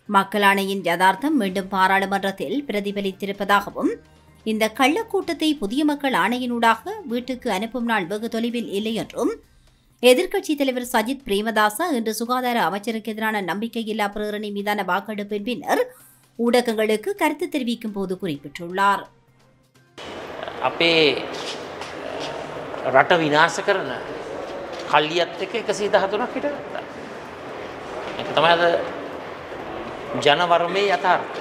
மக்களாணையின் யதார்த்தம் மீண்டும் பாராளுமன்றத்தில் பிரதிபலித்திருப்பதாகவும் இந்த கள்ளக்கூட்டத்தை புதிய மக்கள் ஆணையினூடாக வீட்டுக்கு அனுப்பும் நாள் வெகு தொலைவில் இல்லை என்றும் எதிர்க்கட்சித் தலைவர் சஜித் பிரேமதாச இன்று சுகாதார அமைச்சருக்கு எதிரான நம்பிக்கையில்லா பிரேரணை மீதான வாக்கெடுப்பின் பின்னர் ஊடகங்களுக்கு கருத்து தெரிவிக்கும் போது குறிப்பிட்டுள்ளார் අපේ රට විනාශ කරන කල්ලියත් එක එකසී දහතුනක් හිටගත්තා. එක තමයි අද ජනවර්මය යථාර්ථය.